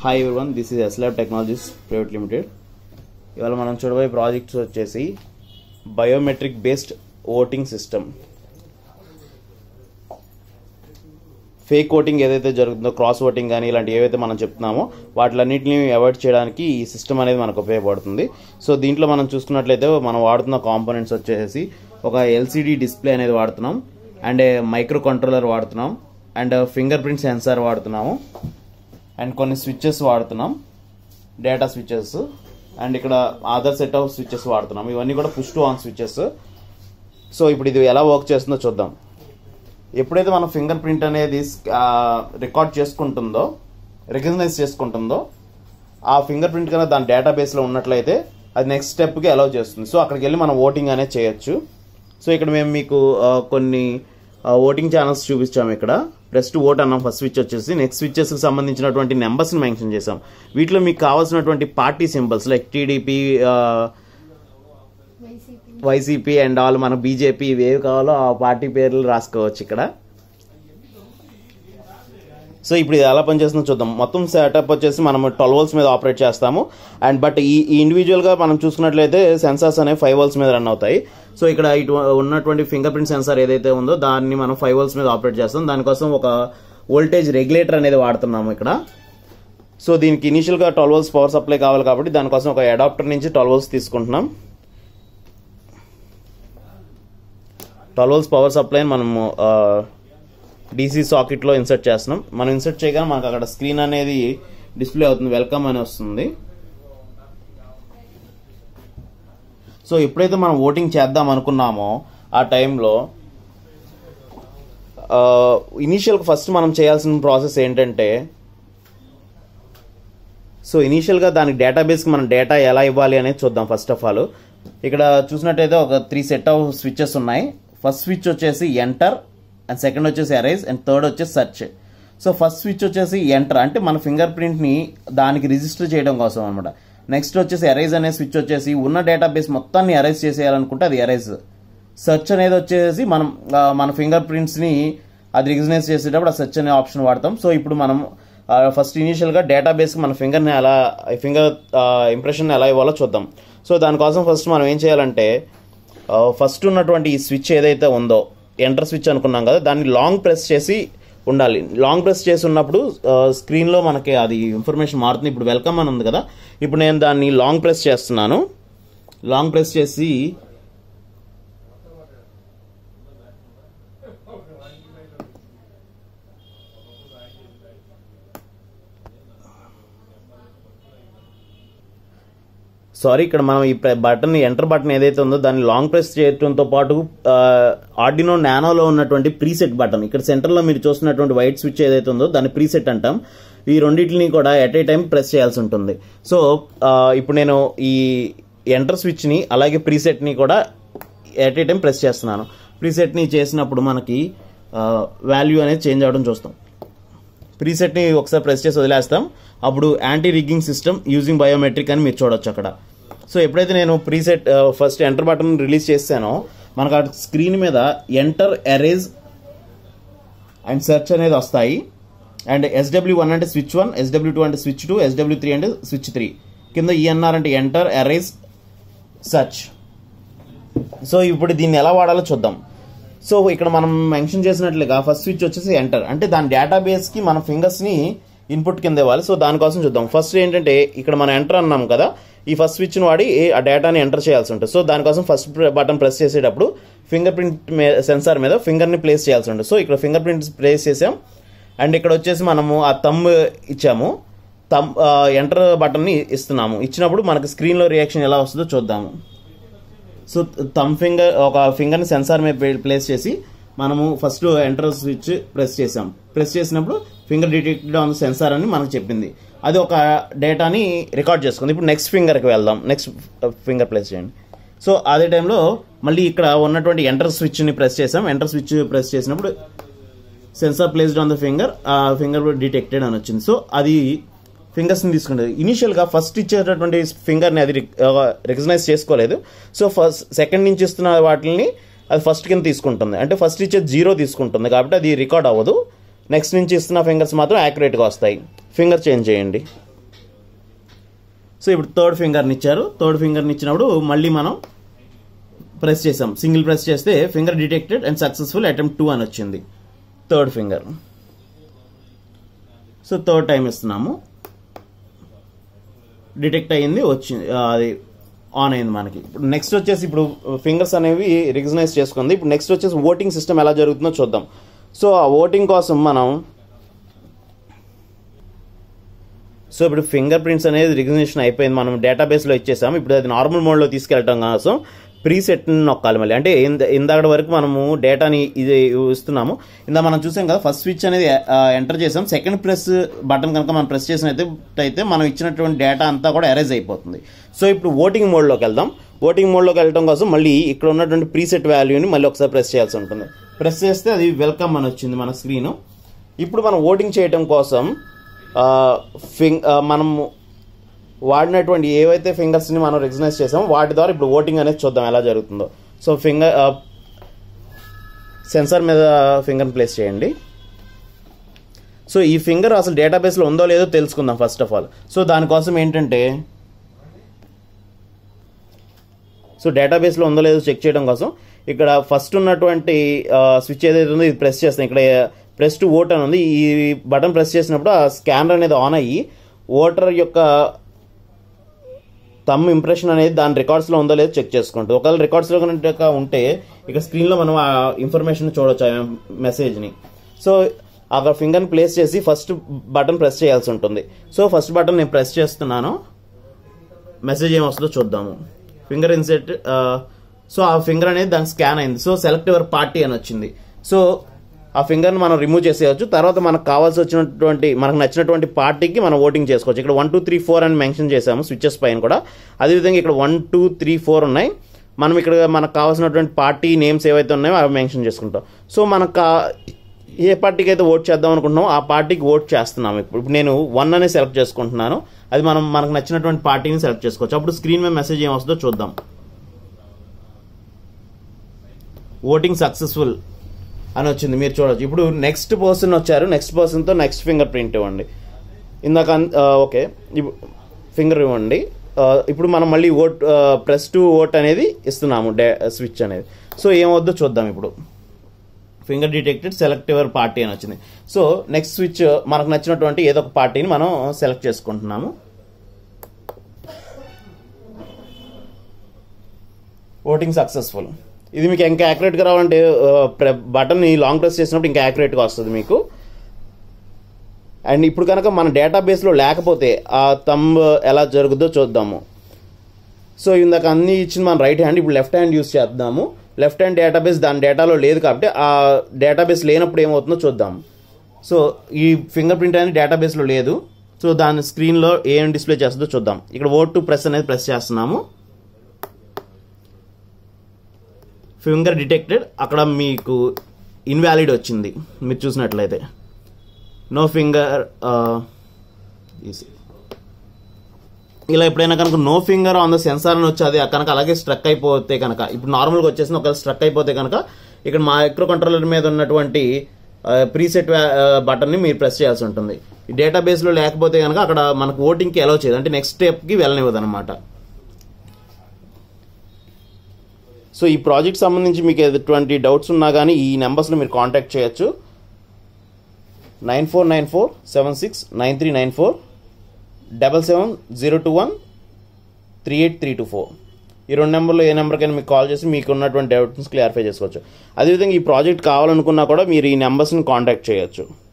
hi one this is ఎస్లాబ్ technologies private limited ఇవాళ మనం చూడబోయే ప్రాజెక్ట్స్ వచ్చేసి biometric based voting system fake voting ఏదైతే జరుగుతుందో క్రాస్ ఓటింగ్ కానీ ఇలాంటి ఏవైతే మనం చెప్తున్నామో వాటిలన్నింటినీ అవాయిడ్ చేయడానికి ఈ సిస్టమ్ అనేది మనకు ఉపయోగపడుతుంది సో దీంట్లో మనం చూసుకున్నట్లయితే మనం వాడుతున్న కాంపోనెంట్స్ వచ్చేసి ఒక ఎల్సిడి డిస్ప్లే అనేది వాడుతున్నాం అండ్ మైక్రో కంట్రోలర్ వాడుతున్నాం అండ్ ఫింగర్ ప్రింట్ సెన్సార్ వాడుతున్నాము అండ్ కొన్ని స్విచ్చెస్ వాడుతున్నాం డేటా స్విచ్చెస్ అండ్ ఇక్కడ అదర్ సెట్ ఆఫ్ స్విచ్చెస్ వాడుతున్నాం ఇవన్నీ కూడా push to on switches so ఇప్పుడు ఇది ఎలా వర్క్ చేస్తుందో చూద్దాం ఎప్పుడైతే మన ఫింగర్ ప్రింట్ అనేది రికార్డ్ చేసుకుంటుందో రికగ్నైజ్ చేసుకుంటుందో ఆ ఫింగర్ ప్రింట్ కన్నా దాని డేటాబేస్లో ఉన్నట్లయితే అది నెక్స్ట్ స్టెప్కి అలౌ చేస్తుంది సో అక్కడికి వెళ్ళి మనం ఓటింగ్ అనేది చేయొచ్చు సో ఇక్కడ మేము మీకు ఆ, కొన్ని ఓటింగ్ ఛానల్స్ చూపించాము ఇక్కడ ప్రెస్ టు ఓట్ అన్నాం ఫస్ట్ స్విచ్ వచ్చేసి నెక్స్ట్ స్విచ్చెస్కి సంబంధించినటువంటి నెంబర్స్ని మెన్షన్ చేసాం వీటిలో మీకు కావాల్సినటువంటి party symbols like TDP YCP and all మన బీజేపీ ఇవేవి కావాలో ఆ పార్టీ పేర్లు రాసుకోవచ్చు ఇక్కడ సో ఇప్పుడు ఇది ఎలా పనిచేస్తుందో చూద్దాం మొత్తం సెటప్ వచ్చేసి మనం ట్వెల్వ్ వోల్స్ మీద ఆపరేట్ చేస్తాము అండ్ బట్ ఈ ఈ ఇండివిజువల్గా మనం చూసుకున్నట్లయితే సెన్సార్స్ అనేవి ఫైవ్ వోల్స్ మీద రన్ అవుతాయి సో ఇక్కడ ఇటు ఉన్నటువంటి ఫింగర్ ప్రింట్ సెన్సార్ ఏదైతే ఉందో దాన్ని మనం ఫైవ్ వోల్స్ మీద ఆపరేట్ చేస్తాం దానికోసం ఒక వోల్టేజ్ రెగ్యులేటర్ అనేది వాడుతున్నాము ఇక్కడ సో దీనికి ఇనీషియల్గా ట్వెల్వ్ వోల్స్ పవర్ సప్లై కావాలి కాబట్టి దానికోసం ఒక అడాప్టర్ నుంచి ట్వెల్వ్ వోల్స్ తీసుకుంటున్నాం ట్వెల్వ్ వోల్స్ పవర్ సప్లైని మనము డీసీ సాకెట్లో ఇన్సర్ట్ చేస్తున్నాం మనం ఇన్సర్ట్ చేయగానే మనకు అక్కడ స్క్రీన్ అనేది డిస్ప్లే అవుతుంది వెల్కమ్ అని వస్తుంది సో ఎప్పుడైతే మనం ఓటింగ్ చేద్దాం అనుకున్నామో ఆ టైంలో ఇనీషియల్ ఫస్ట్ మనం చేయాల్సిన ప్రాసెస్ ఏంటంటే సో ఇనీషియల్గా దానికి డేటాబేస్కి మనం డేటా ఎలా ఇవ్వాలి అనేది చూద్దాం ఫస్ట్ ఆఫ్ ఆల్ ఇక్కడ చూసినట్టయితే ఒక త్రీ సెట్ ఆఫ్ స్విచ్చెస్ ఉన్నాయి ఫస్ట్ స్విచ్ వచ్చేసి ఎంటర్ అండ్ సెకండ్ వచ్చేసి అరైజ్ అండ్ థర్డ్ వచ్చేసి సెర్చ్ సో ఫస్ట్ స్విచ్ వచ్చేసి ఎంటర్ అంటే మన ఫింగర్ ప్రింట్ని దానికి రిజిస్టర్ చేయడం కోసం అనమాట నెక్స్ట్ వచ్చేసి అరైజ్ అనే స్విచ్ వచ్చేసి ఉన్న డేటాబేస్ మొత్తాన్ని అరైజ్ చేసేయాలనుకుంటే అది అరైజ్ సెర్చ్ అనేది వచ్చేసి మనం ఆ, మన ఫింగర్ ప్రింట్స్ని అది రికగ్నైజ్ చేసేటప్పుడు ఆ సెర్చ్ అనే ఆప్షన్ వాడతాం సో ఇప్పుడు మనం ఫస్ట్ ఇనీషియల్గా డేటాబేస్కి మన ఫింగర్ని ఎలా ఫింగర్ ఇంప్రెషన్ ఎలా ఇవ్వాలో చూద్దాం సో దానికోసం ఫస్ట్ మనం ఏం చేయాలంటే ఫస్ట్ ఉన్నటువంటి ఈ స్విచ్ ఏదైతే ఉందో ఎంటర్ స్విచ్ అనుకున్నాం కదా దాన్ని లాంగ్ ప్రెస్ చేసి ఉండాలి లాంగ్ ప్రెస్ చేసి ఉన్నప్పుడు స్క్రీన్లో మనకి అది ఇన్ఫర్మేషన్ మారుతుంది ఇప్పుడు వెల్కమ్ అని ఉంది కదా ఇప్పుడు నేను దాన్ని లాంగ్ ప్రెస్ చేస్తున్నాను లాంగ్ ప్రెస్ చేసి సారీ ఇక్కడ మనం ఈ బటన్ ఎంటర్ బటన్ ఏదైతే ఉందో దాన్ని లాంగ్ ప్రెస్ చేయడంతో పాటు ఆర్డినో నానోలో ఉన్నటువంటి ప్రీసెట్ బటన్ ఇక్కడ సెంటర్లో మీరు చూస్తున్నటువంటి వైట్ స్విచ్ ఏదైతే ఉందో దాన్ని ప్రీసెట్ అంటాం ఈ రెండింటిని కూడా ఎట్ ఏ టైం ప్రెస్ చేయాల్సి ఉంటుంది సో ఆ, ఇప్పుడు నేను ఈ ఎంటర్ స్విచ్ని అలాగే ప్రీసెట్ని కూడా ఎట్ ఏ టైం ప్రెస్ చేస్తున్నాను ప్రీసెట్ని చేసినప్పుడు మనకి వాల్యూ అనేది చేంజ్ అవ్వడం చూస్తాం ప్రీసెట్ని ఒకసారి ప్రెస్ చేసి వదిలేస్తాం అప్పుడు anti rigging system using biometric అని మీరు చూడొచ్చు అక్కడ సో ఎప్పుడైతే నేను preset first enter button release చేస్తానో మనకు ఆ స్క్రీన్ మీద ఎంటర్ ఎరేజ్ అండ్ సెర్చ్ అనేది వస్తాయి అండ్ ఎస్డబ్ల్యూ వన్ అంటే స్విచ్ వన్ ఎస్డబ్ల్యూ టూ అంటే స్విచ్ టూ ఎస్డబ్ల్యూ త్రీ అంటే స్విచ్ త్రీ కింద ఈఎన్ఆర్ అంటే ఎంటర్ ఎరేజ్ సెర్చ్ సో ఇప్పుడు దీన్ని ఎలా వాడాలో చూద్దాం సో ఇక్కడ మనం మెన్షన్ చేసినట్లుగా ఫస్ట్ స్విచ్ వచ్చేసి ఎంటర్ అంటే దాని డేటాబేస్ కి మన ఫింగర్స్ ని ఇన్పుట్ కింద ఇవ్వాలి సో దానికోసం చూద్దాం ఫస్ట్ ఏంటంటే ఇక్కడ మనం ఎంటర్ అన్నాం కదా ఈ ఫస్ట్ స్విచ్ని వాడి ఏ- ఆ డేటాని ఎంటర్ చేయాల్సి ఉంటుంది సో దానికోసం ఫస్ట్ బటన్ ప్రెస్ చేసేటప్పుడు ఫింగర్ ప్రింట్ సెన్సార్ మీద ఫింగర్ని ప్లేస్ చేయాల్సి ఉంటుంది సో ఇక్కడ ఫింగర్ ప్రింట్ ప్లేస్ చేసాం అండ్ ఇక్కడ వచ్చేసి మనము ఆ తమ్ ఇచ్చాము తమ్ ఎంటర్ బటన్ని ఇస్తున్నాము ఇచ్చినప్పుడు మనకి స్క్రీన్లో రియాక్షన్ ఎలా వస్తుందో చూద్దాము సో థమ్ ఫింగర్ ఒక ఫింగర్ని సెన్సార్ మీద ప్లే- ప్లేస్ చేసి మనము ఫస్ట్ ఎంటర్ స్విచ్ ప్రెస్ చేసాం ప్రెస్ చేసినప్పుడు ఫింగర్ డిటెక్టెడ్ ఆన్ సెన్సార్ అని మనకు చెప్పింది అది ఒక డేటాని రికార్డ్ చేసుకుంది ఇప్పుడు నెక్స్ట్ ఫింగర్కి వెళ్దాం నెక్స్ట్ ఫింగర్ ప్లేస్ చేయండి సో అదే టైంలో మళ్ళీ ఇక్కడ ఉన్నటువంటి ఎంటర్ స్విచ్ని ప్రెస్ చేసాం ఎంటర్ స్విచ్ ప్రెస్ చేసినప్పుడు sensor placed on the finger ఆ ఫింగర్ డిటెక్టెడ్ అని వచ్చింది సో అది ఫింగర్స్ని తీసుకుంటుంది ఇనీషియల్గా ఫస్ట్ ఇచ్చేటటువంటి ఫింగర్ని అది రికగ్నైజ్ చేసుకోలేదు సో ఫస్ట్ సెకండ్ నుంచి ఇస్తున్న వాటిని అది ఫస్ట్ కింద తీసుకుంటుంది అంటే ఫస్ట్ ఇచ్చే జీరో తీసుకుంటుంది కాబట్టి అది రికార్డ్ అవ్వదు నెక్స్ట్ నుంచి ఇస్తున్న ఫింగర్స్ మాత్రం యాక్యురేట్గా వస్తాయి ఫింగర్ చేంజ్ చేయండి సో ఇప్పుడు థర్డ్ ఫింగర్ని ఇచ్చారు థర్డ్ ఫింగర్ని ఇచ్చినప్పుడు మళ్ళీ మనం ప్రెస్ చేసాం సింగిల్ ప్రెస్ చేస్తే finger detected and successful attempt two అని వచ్చింది third finger so third time ఇస్తున్నాము డిటెక్ట్ అయ్యింది వచ్చింది ఆ, అది ఆన్ అయింది మనకి ఇప్పుడు నెక్స్ట్ వచ్చేసి ఇప్పుడు ఫింగర్స్ అనేవి రికగ్నైజ్ చేసుకుంది ఇప్పుడు నెక్స్ట్ వచ్చేసి ఓటింగ్ సిస్టమ్ ఎలా జరుగుతుందో చూద్దాం సో ఆ ఓటింగ్ కోసం మనం సో ఇప్పుడు ఫింగర్ ప్రింట్స్ అనేది రికగ్నిషన్ అయిపోయింది మనం డేటాబేస్లో ఇచ్చేసాం ఇప్పుడు అది నార్మల్ మోడ్లో తీసుకెళ్ళటం కోసం ప్రీసెట్ నొక్కాలి మళ్ళీ అంటే ఇంద- ఇందాక వరకు మనము డేటాని ఇది ఇస్తున్నాము ఇందా మనం చూసాం కదా ఫస్ట్ స్విచ్ అనేది ఎంటర్ చేసాం సెకండ్ ప్రెస్ బటన్ కనుక మనం ప్రెస్ చేసినట్టయితే మనం ఇచ్చినటువంటి డేటా అంతా కూడా ఎరేజ్ అయిపోతుంది సో ఇప్పుడు ఓటింగ్ మోడ్లోకి వెళ్దాం ఓటింగ్ మోడ్లోకి వెళ్ళడం కోసం మళ్ళీ ఇక్కడ ఉన్నటువంటి ప్రీసెట్ వాల్యూని మళ్ళీ ఒకసారి ప్రెస్ చేయాల్సి ఉంటుంది ప్రెస్ చేస్తే అది వెల్కమ్ అని వచ్చింది మన స్క్రీను ఇప్పుడు మనం ఓటింగ్ చేయడం కోసం ఆ, ఫింగ్ ఆ, మనం వాడినటువంటి ఏవైతే ఫింగర్స్ని మనం రికగ్నైజ్ చేసామో వాటి ద్వారా ఇప్పుడు ఓటింగ్ అనేది చూద్దాం ఎలా జరుగుతుందో సో ఫింగర్ సెన్సార్ మీద ఫింగర్ ప్లేస్ చేయండి సో ఈ ఫింగర్ అసలు డేటాబేస్లో ఉందో లేదో తెలుసుకుందాం ఫస్ట్ ఆఫ్ ఆల్ సో దానికోసం ఏంటంటే సో డేటాబేస్లో ఉందో లేదో చెక్ చేయడం కోసం ఇక్కడ ఫస్ట్ ఉన్నటువంటి స్విచ్ ఏదైతే ఉందో ఇది ప్రెస్ చేస్తాం ఇక్కడ ప్రెస్ టు ఓట్ అని ఉంది ఈ బటన్ ప్రెస్ చేసినప్పుడు ఆ స్కానర్ అనేది ఆన్ అయ్యి ఓటర్ యొక్క తమ్ ఇంప్రెషన్ అనేది దాని రికార్డ్స్లో ఉందో లేదో చెక్ చేసుకుంటుంది ఒకవేళ రికార్డ్స్లో కనుక ఉంటే ఇక స్క్రీన్లో మనం ఆ ఇన్ఫర్మేషన్ చూడొచ్చు ఆ మెసేజ్ని సో అక్కడ ఫింగర్ని ప్లేస్ చేసి ఫస్ట్ బటన్ ప్రెస్ చేయాల్సి ఉంటుంది సో ఫస్ట్ బటన్ నేను ప్రెస్ చేస్తున్నాను మెసేజ్ ఏం వస్తుందో చూద్దాము ఫింగర్ ఇన్సెట్ సో ఆ ఫింగర్ అనేది దానికి స్కాన్ అయింది సో సెలెక్ట్ యువర్ పార్టీ అని వచ్చింది సో ఆ ఫింగర్ని మనం రిమూవ్ చేసేయచ్చు తర్వాత మనకు కావాల్సి వచ్చినటువంటి మనకు నచ్చినటువంటి పార్టీకి మనం ఓటింగ్ చేసుకోవచ్చు ఇక్కడ వన్ టూ త్రీ ఫోర్ అని మెన్షన్ చేసాము స్విచ్చెస్ పైన కూడా అదేవిధంగా ఇక్కడ వన్ టూ త్రీ ఫోర్ ఉన్నాయి మనం ఇక్కడ మనకు కావాల్సినటువంటి పార్టీ నేమ్స్ ఏవైతే ఉన్నాయో అవి మెన్షన్ చేసుకుంటాం సో మనకు కా- ఏ పార్టీకి అయితే ఓట్ చేద్దాం అనుకుంటున్నామో ఆ పార్టీకి ఓట్ చేస్తున్నాము ఇప్పుడు ఇప్పుడు నేను వన్ అనే సెలెక్ట్ చేసుకుంటున్నాను అది మనం మనకు నచ్చినటువంటి పార్టీని సెలెక్ట్ చేసుకోవచ్చు అప్పుడు స్క్రీన్ మీద మెసేజ్ ఏం వస్తుందో చూద్దాం ఓటింగ్ సక్సెస్ఫుల్ అని వచ్చింది మీరు చూడొచ్చు ఇప్పుడు నెక్స్ట్ పర్సన్ వచ్చారు నెక్స్ట్ పర్సన్తో నెక్స్ట్ ఫింగర్ ప్రింట్ ఇవ్వండి ఇందాక అన్- ఆ, ఓకే ఇప్పుడు ఫింగర్ ఇవ్వండి ఆ, ఇప్పుడు మనం మళ్ళీ ఓట్ ప్రెస్ టు ఓట్ అనేది ఇస్తున్నాము డే స్విచ్ అనేది సో ఏమవుద్దో చూద్దాం ఇప్పుడు finger detected select your party అని వచ్చింది సో నెక్స్ట్ స్విచ్ మనకు నచ్చినటువంటి ఏదో ఒక పార్టీని మనం సెలెక్ట్ చేసుకుంటున్నాము ఓటింగ్ సక్సెస్ఫుల్ ఇది మీకు ఇంకా యాక్యురేట్గా రావాలంటే బటన్ లాంగ్ ప్రెస్ చేసినప్పుడు ఇంకా యాక్యురేట్గా వస్తుంది మీకు అండ్ ఇప్పుడు కనుక మన డేటాబేస్లో లేకపోతే ఆ తంబ్ ఎలా జరుగుద్దో చూద్దాము సో ఇందాక అన్ని ఇచ్చింది మన రైట్ హ్యాండ్ ఇప్పుడు లెఫ్ట్ హ్యాండ్ యూస్ చేద్దాము లెఫ్ట్ హ్యాండ్ డేటాబేస్ దాని డేటాలో లేదు కాబట్టి ఆ డేటాబేస్ లేనప్పుడు ఏమవుతుందో చూద్దాం సో ఈ ఫింగర్ ప్రింట్ అనేది డేటాబేస్లో లేదు సో దాని స్క్రీన్లో ఏం డిస్ప్లే చేస్తుందో చూద్దాం ఇక్కడ ఓట్ టు ప్రెస్ అనేది ప్రెస్ చేస్తున్నాము ఫింగర్ డిటెక్టెడ్ అక్కడ మీకు ఇన్వాలిడ్ వచ్చింది మీరు చూసినట్లయితే నో ఫింగర్ ఇలా ఎప్పుడైనా కనుక no finger on the sensor అని వచ్చి అది కనుక అలాగే స్ట్రక్ అయిపోతే కనుక ఇప్పుడు నార్మల్గా వచ్చేసి ఒకవేళ స్ట్రక్ అయిపోతే కనుక ఇక్కడ మైక్రో కంట్రోలర్ మీద ఉన్నటువంటి ప్రీసెట్ బటన్ని మీరు ప్రెస్ చేయాల్సి ఉంటుంది ఈ డేటాబేస్లో లేకపోతే కనుక అక్కడ మనకు ఓటింగ్కి అలౌ చేయదు అంటే నెక్స్ట్ స్టెప్కి వెళ్ళనివ్వదు అనమాట సో ఈ ప్రాజెక్ట్ సంబంధించి మీకు ఎటువంటి డౌట్స్ ఉన్నా కానీ ఈ నెంబర్స్లో మీరు కాంటాక్ట్ చేయొచ్చు nine four nine four seven six nine three nine four double seven zero two one three eight three two four ఈ రెండు నెంబర్లో ఏ నెంబర్కైనా మీకు కాల్ చేసి మీకు ఉన్నటువంటి డౌట్స్ క్లారిఫై చేసుకోవచ్చు అదేవిధంగా ఈ ప్రాజెక్ట్ కావాలనుకున్నా కూడా మీరు ఈ నెంబర్స్ని కాంటాక్ట్ చేయొచ్చు